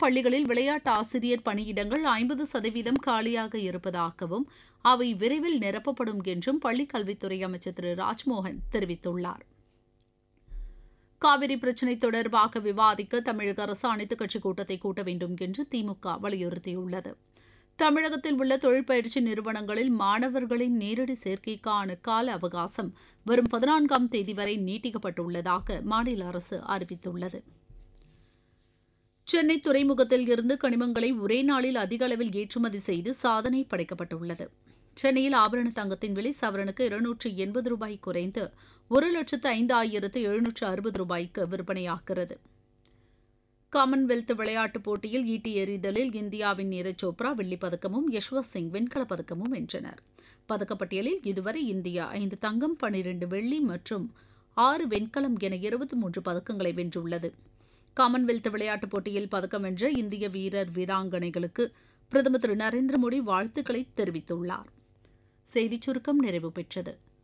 பள்ளிகளில் விளையாட்டு ஆசிரியர் பணியிடங்கள் ஐம்பது சதவீதம் காலியாக இருப்பதாகவும் அவை விரைவில் நிரப்பப்படும் என்றும் பள்ளிக் கல்வித்துறை அமைச்சர் திரு ராஜ்மோகன் தெரிவித்துள்ளார் காவிரி பிரச்சினை தொடர்பாக விவாதிக்க தமிழக அரசு அனைத்துக் கட்சி கூட்டத்தை கூட்ட வேண்டும் என்று திமுக வலியுறுத்தியுள்ளது தமிழகத்தில் உள்ள தொழிற்பயிற்சி நிறுவனங்களில் மாணவர்களின் நேரடி சேர்க்கைக்கான கால அவகாசம் வரும் பதினான்காம் தேதி வரை நீட்டிக்கப்பட்டுள்ளதாக மாநில அரசு அறிவித்துள்ளது சென்னை துறைமுகத்தில் இருந்து கனிமங்களை ஒரே நாளில் அதிக அளவில் ஏற்றுமதி செய்து சாதனை படைக்கப்பட்டுள்ளது சென்னையில் ஆபரண தங்கத்தின் விலை சவரனுக்கு இருநூற்று எண்பது ரூபாய் குறைந்து ஒரு லட்சத்து ஐந்து ஆயிரத்து எழுநூற்று அறுபது ரூபாய்க்கு விற்பனையாகிறது காமன்வெல்த் விளையாட்டுப் போட்டியில் ஈட்டி எறிதலில் இந்தியாவின் நீரஜ் சோப்ரா வெள்ளிப் பதக்கமும் யஷ்வந்த் சிங் வெண்கலப் பதக்கமும் வென்றனர் பதக்கப்பட்டியலில் இதுவரை இந்தியா ஐந்து தங்கம் பனிரெண்டு வெள்ளி மற்றும் ஆறு வெண்கலம் என இருபத்தி மூன்று பதக்கங்களை வென்றுள்ளது காமன்வெல்த் விளையாட்டுப் போட்டியில் பதக்கம் வென்ற இந்திய வீரர் வீராங்கனைகளுக்கு பிரதமர் திரு நரேந்திர மோடி வாழ்த்துக்களை தெரிவித்துள்ளார் செய்திச் சுருக்கம் நிறைவு பெற்றது